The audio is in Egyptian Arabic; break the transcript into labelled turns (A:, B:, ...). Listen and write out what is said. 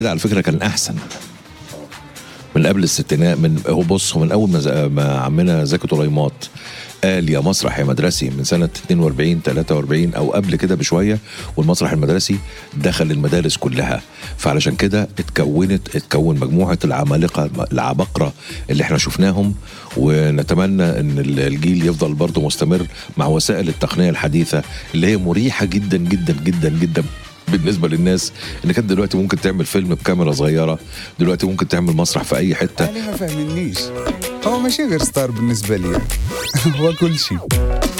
A: على فكره كان احسن من قبل الستينات من هو بص هو من اول ما, ز- ما عمنا زكي طليمات قال يا مسرح يا مدرسي من سنه 42 43 او قبل كده بشويه والمسرح المدرسي دخل المدارس كلها فعلشان كده اتكونت اتكون مجموعه العمالقه العباقره اللي احنا شفناهم ونتمنى ان ال- الجيل يفضل برضه مستمر مع وسائل التقنيه الحديثه اللي هي مريحه جدا جدا جدا جدا بالنسبه للناس ان كانت دلوقتي ممكن تعمل فيلم بكاميرا صغيره دلوقتي ممكن تعمل مسرح في اي حته
B: علي ما فاهمنيش هو ماشي غير ستار بالنسبة لي هو كل شيء